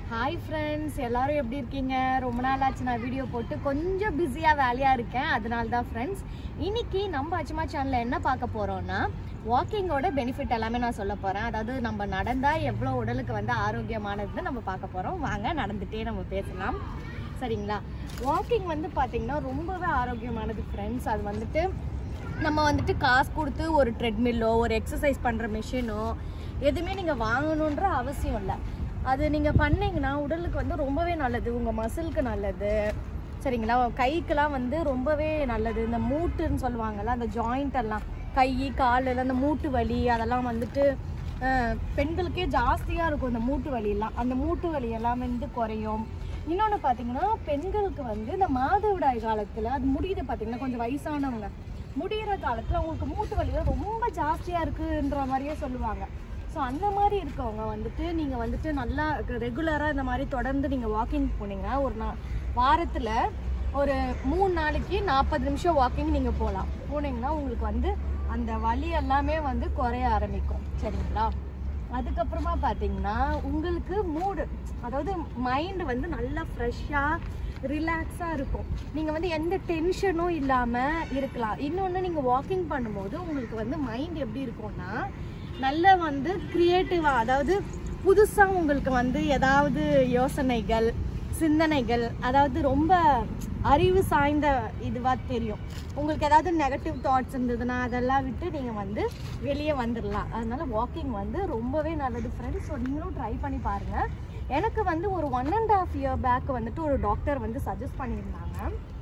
hi friends எல்லாரும் எப்படி இருக்கீங்க ரொம்ப நாள் ஆச்சு நான் வீடியோ போட்டு கொஞ்சம் பிஸியாக வேலையாக இருக்கேன் அதனால தான் ஃப்ரெண்ட்ஸ் இன்னைக்கு நம்ம அச்சுமா சேனலில் என்ன பார்க்க போகிறோம்னா வாக்கிங்கோட பெனிஃபிட் எல்லாமே நான் சொல்ல போகிறேன் அதாவது நம்ம நடந்தால் எவ்வளோ உடலுக்கு வந்து ஆரோக்கியமானதுன்னு நம்ம பார்க்க போகிறோம் வாங்க நடந்துகிட்டே நம்ம பேசலாம் சரிங்களா வாக்கிங் வந்து பார்த்திங்கன்னா ரொம்பவே ஆரோக்கியமானது ஃப்ரெண்ட்ஸ் அது வந்துட்டு நம்ம வந்துட்டு காசு கொடுத்து ஒரு ட்ரெட்மில்லோ ஒரு எக்ஸசைஸ் பண்ணுற மிஷினோ எதுவுமே நீங்கள் வாங்கணுன்ற அவசியம் இல்லை அது நீங்கள் பண்ணீங்கன்னா உடலுக்கு வந்து ரொம்பவே நல்லது உங்கள் மசிலுக்கு நல்லது சரிங்களா கைக்கெல்லாம் வந்து ரொம்பவே நல்லது இந்த மூட்டுன்னு சொல்லுவாங்கல்ல அந்த ஜாயிண்ட் எல்லாம் கை கால் எல்லாம் அந்த மூட்டு வலி அதெல்லாம் வந்துட்டு அஹ், பெண்களுக்கே ஜாஸ்தியாக இருக்கும் இந்த மூட்டு வலியெல்லாம் அந்த மூட்டு வலி எல்லாம் வந்து குறையும் இன்னொன்று பார்த்தீங்கன்னா பெண்களுக்கு வந்து இந்த மாதவிடாய் காலத்தில் அது முடியுது பார்த்தீங்கன்னா கொஞ்சம் வயசானவங்க முடியிற காலத்தில் அவங்களுக்கு மூட்டு வலிகள் ரொம்ப ஜாஸ்தியாக இருக்குன்ற மாதிரியே சொல்லுவாங்க ஸோ அந்த மாதிரி இருக்கவங்க வந்துட்டு நீங்கள் வந்துட்டு நல்லா ரெகுலராக இந்த மாதிரி தொடர்ந்து நீங்கள் வாக்கிங் போனீங்க ஒரு நா வாரத்தில் ஒரு மூணு நாளைக்கு நாற்பது நிமிஷம் வாக்கிங் நீங்கள் போகலாம் போனீங்கன்னா உங்களுக்கு வந்து அந்த வலி எல்லாமே வந்து குறைய ஆரம்பிக்கும் சரிங்களா அதுக்கப்புறமா பார்த்தீங்கன்னா உங்களுக்கு மூடு அதாவது மைண்ட் வந்து நல்லா ஃப்ரெஷ்ஷாக ரிலாக்ஸாக இருக்கும் நீங்கள் வந்து எந்த டென்ஷனும் இல்லாமல் இருக்கலாம் இன்னொன்று நீங்கள் வாக்கிங் பண்ணும்போது உங்களுக்கு வந்து மைண்ட் எப்படி இருக்கும்னா நல்ல வந்து க்ரியேட்டிவாக அதாவது புதுசாக உங்களுக்கு வந்து ஏதாவது யோசனைகள் சிந்தனைகள் அதாவது ரொம்ப அறிவு சாய்ந்த இதுவாக தெரியும் உங்களுக்கு ஏதாவது நெகட்டிவ் தாட்ஸ் இருந்ததுன்னா அதெல்லாம் விட்டு நீங்கள் வந்து வெளியே வந்துடலாம் அதனால வாக்கிங் வந்து ரொம்பவே நல்லது ஃப்ரெண்ட்ஸ் ஸோ நீங்களும் ட்ரை பண்ணி பாருங்கள் எனக்கு வந்து ஒரு one and half year back வந்துட்டு ஒரு டாக்டர் வந்து சஜஸ்ட் பண்ணியிருந்தாங்க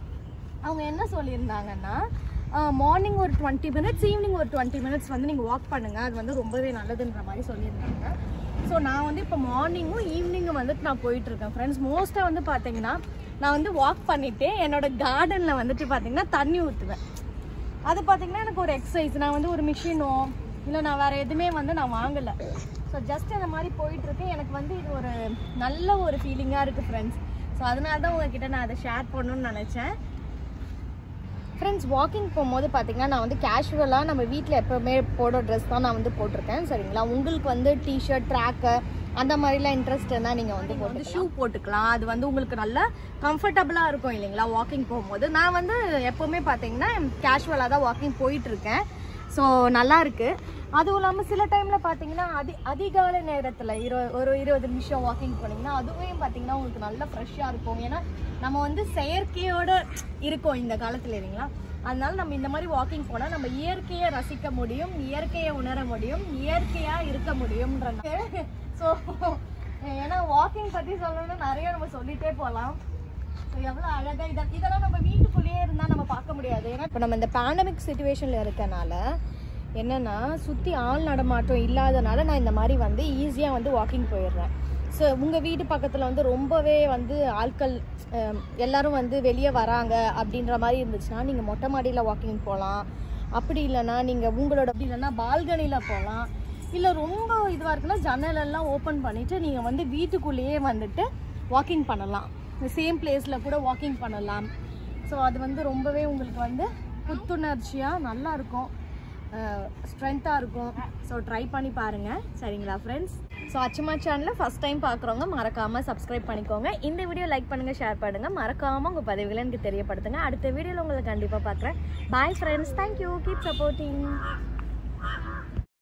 அவங்க என்ன சொல்லியிருந்தாங்கன்னா மார்னிங் ஒரு டுவெண்ட்டி மினிட்ஸ் ஈவினிங் ஒரு டுவெண்ட்டி மினிட்ஸ் வந்து நீங்கள் வாக் பண்ணுங்கள் அது வந்து ரொம்பவே நல்லதுன்ற மாதிரி சொல்லியிருந்தாங்க ஸோ நான் வந்து இப்போ மார்னிங்கும் ஈவினிங்கும் வந்துட்டு நான் போயிட்டுருக்கேன் ஃப்ரெண்ட்ஸ் மோஸ்ட்டாக வந்து பார்த்தீங்கன்னா நான் வந்து வாக் பண்ணிவிட்டு என்னோட கார்டனில் வந்துட்டு பார்த்தீங்கன்னா தண்ணி ஊற்றுவேன் அது பார்த்தீங்கன்னா எனக்கு ஒரு எக்ஸசைஸ் நான் வந்து ஒரு மிஷினோ இல்லை நான் வேறு எதுவுமே வந்து நான் வாங்கலை ஸோ ஜஸ்ட் அந்த மாதிரி போயிட்டுருக்கேன் எனக்கு வந்து இது ஒரு நல்ல ஒரு ஃபீலிங்காக இருக்குது ஃப்ரெண்ட்ஸ் ஸோ அதனால தான் உங்ககிட்ட நான் அதை ஷேர் பண்ணணும்னு நினச்சேன் ஃப்ரெண்ட்ஸ் வாக்கிங் போகும்போது பார்த்தீங்கன்னா நான் வந்து கேஷுவலாக நம்ம வீட்டில் எப்போவுமே போடுற ட்ரெஸ் தான் நான் வந்து போட்டிருக்கேன் சரிங்களா உங்களுக்கு வந்து டிஷர்ட் ட்ராக்கு அந்த மாதிரிலாம் இன்ட்ரெஸ்ட் இருந்தால் நீங்கள் வந்து வந்து ஷூ போட்டுக்கலாம் அது வந்து உங்களுக்கு நல்லா கம்ஃபர்டபுளாக இருக்கும் இல்லைங்களா வாக்கிங் போகும்போது நான் வந்து எப்போவுமே பார்த்தீங்கன்னா கேஷுவலாக தான் வாக்கிங் போயிட்டுருக்கேன் ஸோ நல்லா இருக்கு அதுவும் இல்லாமல் சில டைமில் பார்த்தீங்கன்னா அதி அதிகாலை நேரத்தில் இரு ஒரு இருபது நிமிஷம் வாக்கிங் போனீங்கன்னா அதுவே பார்த்தீங்கன்னா உங்களுக்கு நல்லா ஃப்ரெஷ்ஷாக இருக்கும் ஏன்னா நம்ம வந்து செயற்கையோட இருக்கோம் இந்த காலத்தில் இல்லைங்களா அதனால நம்ம இந்த மாதிரி வாக்கிங் போனால் நம்ம இயற்கையை ரசிக்க முடியும் இயற்கையை உணர முடியும் இயற்கையாக இருக்க முடியும்ன்ற ஸோ ஏன்னா வாக்கிங் பற்றி சொல்லணும்னா நிறைய நம்ம சொல்லிட்டே போகலாம் ஸோ எவ்வளோ அழகாக இதை இதெல்லாம் நம்ம வீட்டுக்குள்ளேயே இருந்தால் நம்ம பார்க்க முடியாது ஏன்னா இப்போ நம்ம இந்த பேண்டமிக் சுச்சுவேஷனில் இருக்கனால என்னென்னா சுற்றி ஆள் நடமாட்டம் இல்லாதனால நான் இந்த மாதிரி வந்து ஈஸியாக வந்து வாக்கிங் போயிடுறேன் ஸோ உங்கள் வீட்டு பக்கத்தில் வந்து ரொம்பவே வந்து ஆட்கள் அஹ், எல்லாரும் வந்து வெளியே வராங்க அப்படின்ற மாதிரி இருந்துச்சுன்னா நீங்கள் மொட்டை மாடியில் வாக்கிங் போகலாம் அப்படி இல்லைன்னா நீங்கள் உங்களோட அப்படி இல்லைன்னா பால்கனியில் போகலாம் இல்லை ரொம்ப இதுவாக இருக்குன்னா ஜன்னலெல்லாம் ஓப்பன் பண்ணிவிட்டு நீங்கள் வந்து வீட்டுக்குள்ளேயே வந்துட்டு வாக்கிங் பண்ணலாம் சேம் பிளேஸில் கூட வாக்கிங் பண்ணலாம் ஸோ அது வந்து ரொம்பவே உங்களுக்கு வந்து புத்துணர்ச்சியாக நல்லா இருக்கும் ஸ்ட்ரென்த்தாக இருக்கும் ஸோ ட்ரை பண்ணி பாருங்கள் சரிங்களா ஃப்ரெண்ட்ஸ் ஸோ அச்சுமா சேனலில் ஃபஸ்ட் டைம் பார்க்குறவங்க மறக்காமல் சப்ஸ்கிரைப் பண்ணிக்கோங்க இந்த வீடியோ லைக் பண்ணுங்கள் ஷேர் பண்ணுங்கள் மறக்காமல் உங்கள் பதிவுகளை எனக்கு தெரியப்படுத்துங்க அடுத்த வீடியோவில் உங்களை கண்டிப்பாக பார்க்குறேன் bye friends thank you keep supporting